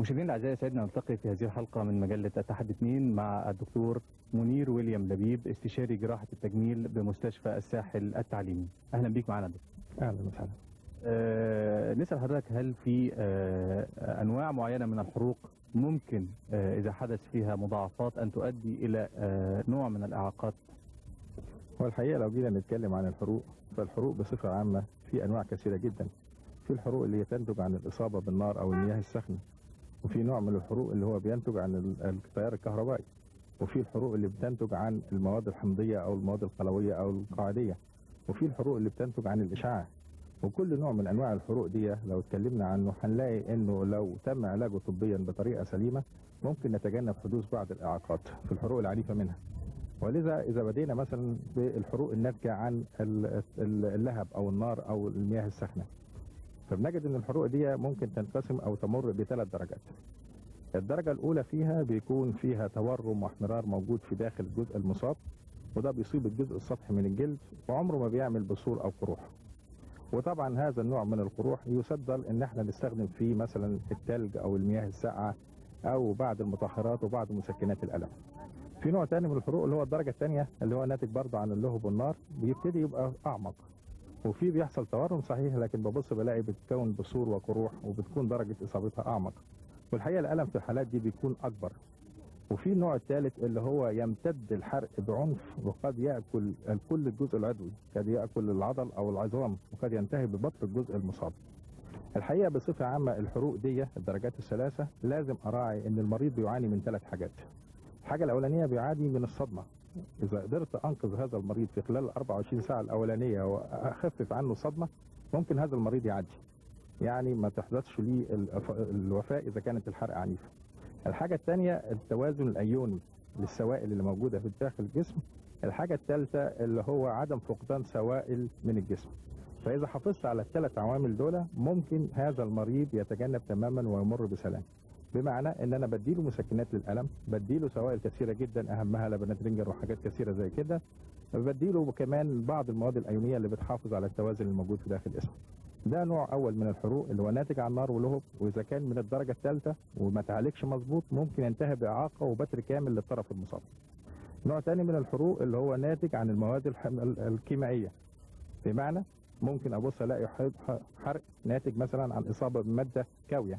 مشاهدينا الاعزاء سعدنا نلتقي في هذه الحلقه من مجله التحدي اثنين مع الدكتور منير ويليام لبيب استشاري جراحه التجميل بمستشفى الساحل التعليمي اهلا بيك معنا دكتور اهلا وسهلا آه نسال حضرتك هل في آه انواع معينه من الحروق ممكن آه اذا حدث فيها مضاعفات ان تؤدي الى آه نوع من الاعاقات هو الحقيقه لو جينا نتكلم عن الحروق فالحروق بصفه عامه في انواع كثيره جدا في الحروق اللي هي تنتج عن الاصابه بالنار او المياه السخنه وفي نوع من الحروق اللي هو بينتج عن ال- التيار الكهربائي وفي الحروق اللي بتنتج عن المواد الحمضيه او المواد القلويه او القاعديه وفي الحروق اللي بتنتج عن الاشعاع وكل نوع من انواع الحروق دي لو اتكلمنا عنه هنلاقي انه لو تم علاجه طبيا بطريقه سليمه ممكن نتجنب حدوث بعض الاعاقات في الحروق العنيفه منها ولذا اذا بدينا مثلا بالحروق الناتجه عن ال- ال- اللهب او النار او المياه السخنه فبنجد ان الحروق دي ممكن تنقسم او تمر بثلاث درجات الدرجه الاولى فيها بيكون فيها تورم واحمرار موجود في داخل الجزء المصاب وده بيصيب الجزء السطحي من الجلد وعمره ما بيعمل بثور او قروح وطبعا هذا النوع من القروح يفضل ان احنا نستخدم فيه مثلا التلج او المياه الساقعه او بعض المطهرات وبعض مسكنات الالم في نوع تاني من الحروق اللي هو الدرجه الثانيه اللي هو ناتج برضه عن اللهب والنار بيبتدي يبقى اعمق وفي بيحصل تورم صحيح لكن ببص بلاقي بتكون بثور وقروح وبتكون درجه اصابتها اعمق والحقيقه الالم في الحالات دي بيكون اكبر وفي النوع الثالث اللي هو يمتد الحرق بعنف وقد ياكل كل الجزء العضوي قد ياكل العضل او العظام وقد ينتهي ببطء الجزء المصاب الحقيقه بصفه عامه الحروق دي الدرجات الثلاثه لازم اراعي ان المريض بيعاني من ثلاث حاجات الحاجه الاولانيه بيعاني من الصدمه اذا قدرت انقذ هذا المريض في خلال 24 ساعه الاولانيه واخفف عنه الصدمه ممكن هذا المريض يعدي يعني ما تحدثش ليه الف- الوفاه اذا كانت الحرق عنيفه الحاجه الثانيه التوازن الايوني للسوائل اللي موجوده في داخل الجسم الحاجه الثالثه اللي هو عدم فقدان سوائل من الجسم فاذا حافظت على الثلاث عوامل دول ممكن هذا المريض يتجنب تماما ويمر بسلام بمعنى ان انا بديله مسكنات للالم بديله سوائل كثيره جدا اهمها لبنادرينجر وحاجات كثيره زي كده بديله كمان بعض المواد الايونيه اللي بتحافظ على التوازن الموجود في داخل الجسم ده نوع اول من الحروق اللي هو ناتج عن نار ولهب واذا كان من الدرجه الثالثه وما تعالجش مظبوط ممكن ينتهي باعاقه وبتر كامل للطرف المصاب نوع تاني من الحروق اللي هو ناتج عن المواد الحم- ال- الكيميائيه بمعنى ممكن ابص الاقي ح- حرق ناتج مثلا عن اصابه بماده كاويه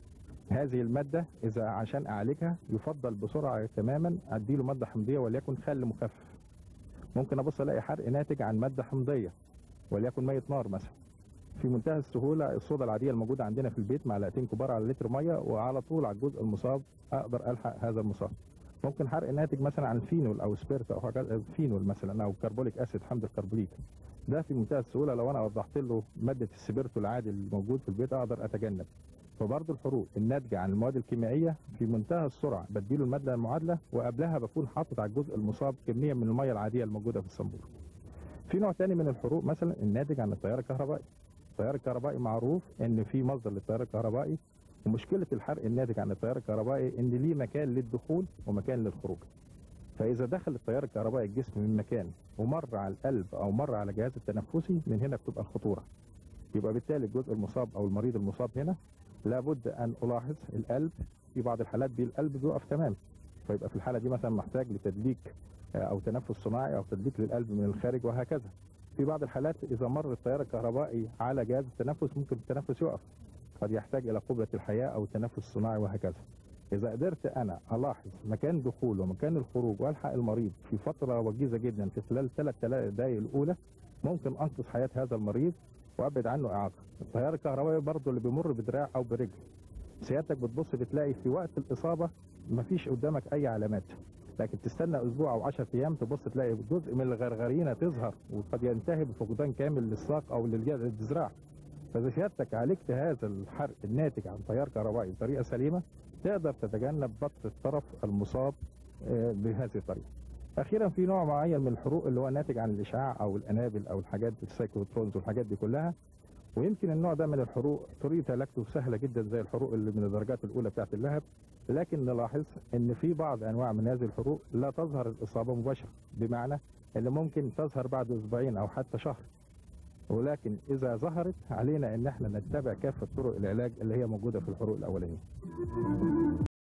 هذه الماده اذا عشان اعالجها يفضل بسرعه تماما اديله ماده حمضيه وليكن خل مخفف ممكن ابص الاقي حرق ناتج عن ماده حمضيه وليكن ميه نار مثلا في منتهى السهوله الصودا العاديه الموجوده عندنا في البيت معلقتين كبار على لتر ميه وعلى طول على الجزء المصاب اقدر الحق هذا المصاب ممكن حرق ناتج مثلا عن فينول او سبيرت او حاجات فينول مثلا او كربوليك اسيد حمض الكربوليك ده في منتهى السهوله لو انا وضحت له ماده السبيرتو العادي الموجود في البيت اقدر اتجنب فبرضه الحروق الناتجه عن المواد الكيميائيه في منتهى السرعه بديله الماده المعادله وقبلها بكون حاطط على الجزء المصاب كميه من الميه العاديه الموجوده في الصنبور. في نوع تاني من الحروق مثلا الناتج عن التيار الكهربائي. التيار الكهربائي معروف ان في مصدر للتيار الكهربائي ومشكله الحرق الناتج عن التيار الكهربائي ان ليه مكان للدخول ومكان للخروج. فاذا دخل التيار الكهربائي الجسم من مكان ومر على القلب او مر على الجهاز التنفسي من هنا بتبقى الخطوره. يبقى بالتالي الجزء المصاب او المريض المصاب هنا لابد ان الاحظ القلب في بعض الحالات دي القلب بيقف تمام فيبقى في الحاله دي مثلا محتاج لتدليك آه، او تنفس صناعي او تدليك للقلب من الخارج وهكذا في بعض الحالات اذا مر التيار الكهربائي على جهاز التنفس ممكن التنفس يقف قد يحتاج الى قبله الحياه او التنفس الصناعي وهكذا اذا قدرت انا الاحظ مكان دخول ومكان الخروج والحق المريض في فتره وجيزه جدا في خلال ثلاث دقائق الاولى ممكن انقذ حياه هذا المريض وابعد عنه اعاقه التيار الكهربائي برضه اللي بيمر بدراع او برجل سيادتك بتبص بتلاقي في وقت الاصابه مفيش قدامك اي علامات لكن تستنى اسبوع او 10 ايام تبص تلاقي جزء من الغرغرينه تظهر وقد ينتهي بفقدان كامل للساق او للذراع فاذا سيادتك عالجت هذا الحرق الناتج عن تيار كهربائي بطريقه سليمه تقدر تتجنب بطء الطرف المصاب آه، بهذه الطريقه. اخيرا في نوع معين من الحروق اللي هو ناتج عن الاشعاع او الانابل او الحاجات السايكلوترونز والحاجات دي كلها ويمكن النوع ده من الحروق طريقه علاجته سهله جدا زي الحروق اللي من الدرجات الاولى بتاعت اللهب لكن نلاحظ ان في بعض انواع من هذه الحروق لا تظهر الاصابه مباشره بمعنى ان ممكن تظهر بعد اسبوعين او حتى شهر ولكن اذا ظهرت علينا ان احنا نتبع كافه طرق العلاج اللي هي موجوده في الحروق الاوليه